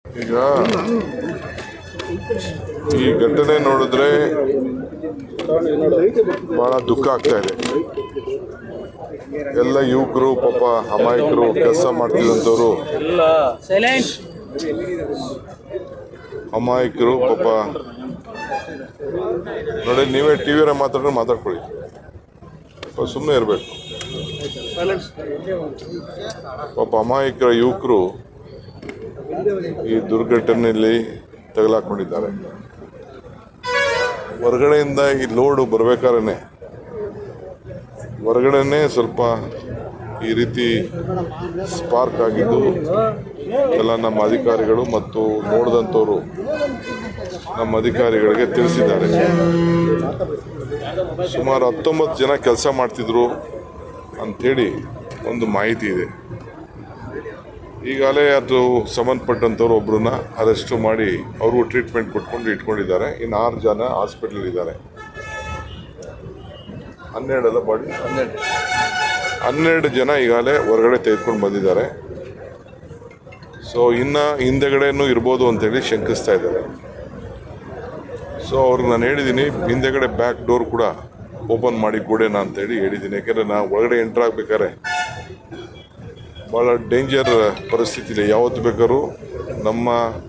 ಈಗ ಈ ಘಟನೆ ನೋಡಿದ್ರೆ ಬಹಳ ದುಃಖ ಆಗ್ತಾ ಇದೆ ಎಲ್ಲ ಯುವಕರು ಪಾಪ ಅಮಾಯಕರು ಕೆಲಸ ಮಾಡ್ತಿದ್ದಂಥವ್ರು ಸೈಲೆಂಟ್ ಅಮಾಯಕರು ಪಾಪ ನೋಡಿ ನೀವೇ ಟಿ ವಿಯರ ಮಾತಾಡಿದ್ರೆ ಮಾತಾಡ್ಕೊಳ್ಳಿ ಸುಮ್ಮನೆ ಇರಬೇಕು ಪಾಪ ಅಮಾಯಕರ ಯುವಕರು ಈ ದುರ್ಘಟನೆಯಲ್ಲಿ ತಗಲಾಕೊಂಡಿದ್ದಾರೆ ಹೊರಗಡೆಯಿಂದ ಈ ಲೋಡು ಬರ್ಬೇಕಾದ್ರೆ ಹೊರಗಡೆನೆ ಸ್ವಲ್ಪ ಈ ರೀತಿ ಸ್ಪಾರ್ಕ್ ಆಗಿದ್ದು ಎಲ್ಲ ನಮ್ಮ ಅಧಿಕಾರಿಗಳು ಮತ್ತು ನೋಡಿದಂಥವರು ನಮ್ಮ ಅಧಿಕಾರಿಗಳಿಗೆ ತಿಳಿಸಿದ್ದಾರೆ ಸುಮಾರು ಹತ್ತೊಂಬತ್ತು ಜನ ಕೆಲಸ ಮಾಡ್ತಿದ್ರು ಅಂಥೇಳಿ ಒಂದು ಮಾಹಿತಿ ಇದೆ ಈಗಾಗಲೇ ಅದು ಸಂಬಂಧಪಟ್ಟಂಥವ್ರು ಒಬ್ಬರನ್ನ ಅರೆಸ್ಟು ಮಾಡಿ ಅವ್ರಿಗೂ ಟ್ರೀಟ್ಮೆಂಟ್ ಕೊಟ್ಕೊಂಡು ಇಟ್ಕೊಂಡಿದ್ದಾರೆ ಇನ್ನು ಆರು ಜನ ಹಾಸ್ಪಿಟ್ಲಲ್ಲಿ ಇದ್ದಾರೆ ಹನ್ನೆರಡಲ್ಲ ಬಾಡಿ ಹನ್ನೆರಡು ಜನ ಈಗಾಗಲೇ ಹೊರಗಡೆ ತೆಗೆದುಕೊಂಡು ಬಂದಿದ್ದಾರೆ ಸೊ ಇನ್ನು ಹಿಂದೆಗಡೆನೂ ಇರ್ಬೋದು ಅಂತೇಳಿ ಶಂಕಿಸ್ತಾ ಇದ್ದಾರೆ ಸೊ ಅವ್ರಿಗೆ ನಾನು ಹೇಳಿದ್ದೀನಿ ಹಿಂದೆಗಡೆ ಬ್ಯಾಕ್ ಡೋರ್ ಕೂಡ ಓಪನ್ ಮಾಡಿ ಕೊಡೋಣ ಅಂತೇಳಿ ಹೇಳಿದ್ದೀನಿ ಯಾಕೆಂದರೆ ನಾವು ಒಳಗಡೆ ಎಂಟ್ರ್ ಆಗ್ಬೇಕಾದ್ರೆ ಭಾಳ ಡೇಂಜರ್ ಪರಿಸ್ಥಿತಿ ಇದೆ ಯಾವತ್ತು ಬೇಕಾದ್ರೂ ನಮ್ಮ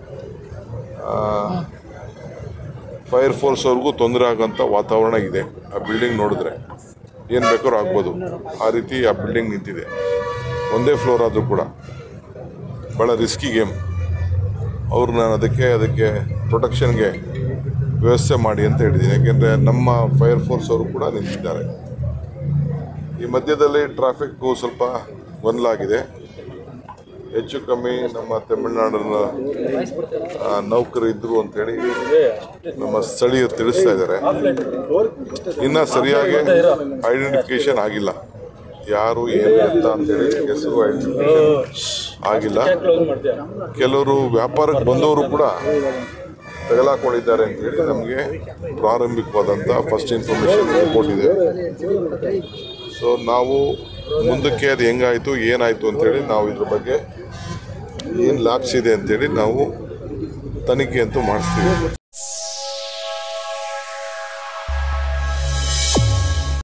ಫೈರ್ ಫೋರ್ಸ್ ಅವ್ರಿಗೂ ತೊಂದರೆ ಆಗೋಂಥ ವಾತಾವರಣ ಇದೆ ಆ ಬಿಲ್ಡಿಂಗ್ ನೋಡಿದ್ರೆ ಏನು ಬೇಕಾದ್ರೂ ಆಗ್ಬೋದು ಆ ರೀತಿ ಆ ಬಿಲ್ಡಿಂಗ್ ನಿಂತಿದೆ ಒಂದೇ ಫ್ಲೋರ್ ಆದರೂ ಕೂಡ ಭಾಳ ರಿಸ್ಕಿ ಗೇಮ್ ಅವ್ರು ನಾನು ಅದಕ್ಕೆ ಅದಕ್ಕೆ ಪ್ರೊಟೆಕ್ಷನ್ಗೆ ವ್ಯವಸ್ಥೆ ಮಾಡಿ ಅಂತ ಹೇಳಿದ್ದೀನಿ ಯಾಕೆಂದರೆ ನಮ್ಮ ಫೈರ್ ಫೋರ್ಸ್ ಅವರು ಕೂಡ ನಿಂತಿದ್ದಾರೆ ಈ ಮಧ್ಯದಲ್ಲಿ ಟ್ರಾಫಿಕ್ಕು ಸ್ವಲ್ಪ ಗೊಂದಲಾಗಿದೆ ಹೆಚ್ಚು ಕಮ್ಮಿ ನಮ್ಮ ತಮಿಳುನಾಡಿನ ಆ, ನೌಕರು ಇದ್ರು ಅಂತೇಳಿ ನಮ್ಮ ಸ್ಥಳೀಯರು ತಿಳಿಸ್ತಾ ಇದ್ದಾರೆ ಇನ್ನು ಸರಿಯಾಗಿ ಐಡೆಂಟಿಫಿಕೇಶನ್ ಆಗಿಲ್ಲ ಯಾರು ಏನು ಅಂತ ಅಂತೇಳಿ ಹೆಸರು ಐಡೆಂಟಿಫಿಕೇಶನ್ ಆಗಿಲ್ಲ ಕೆಲವರು ವ್ಯಾಪಾರಕ್ಕೆ ಬಂದವರು ಕೂಡ ತಗಲಾಕೊಂಡಿದ್ದಾರೆ ಅಂತೇಳಿ ನಮಗೆ ಪ್ರಾರಂಭಿಕವಾದಂಥ ಫಸ್ಟ್ ಇನ್ಫಾರ್ಮೇಷನ್ ರಿಪೋರ್ಟ್ ಇದೆ ಸೊ ನಾವು ಮುಂದಕ್ಕೆ ಅದು ಹೆಂಗಾಯಿತು ಏನಾಯಿತು ಅಂತೇಳಿ ನಾವು ಇದ್ರ ಬಗ್ಗೆ ಏನು ಲ್ಯಾಬ್ಸ್ ಇದೆ ಅಂತೇಳಿ ನಾವು ತನಿಖೆ ಅಂತೂ ಮಾಡಿಸ್ತೀವಿ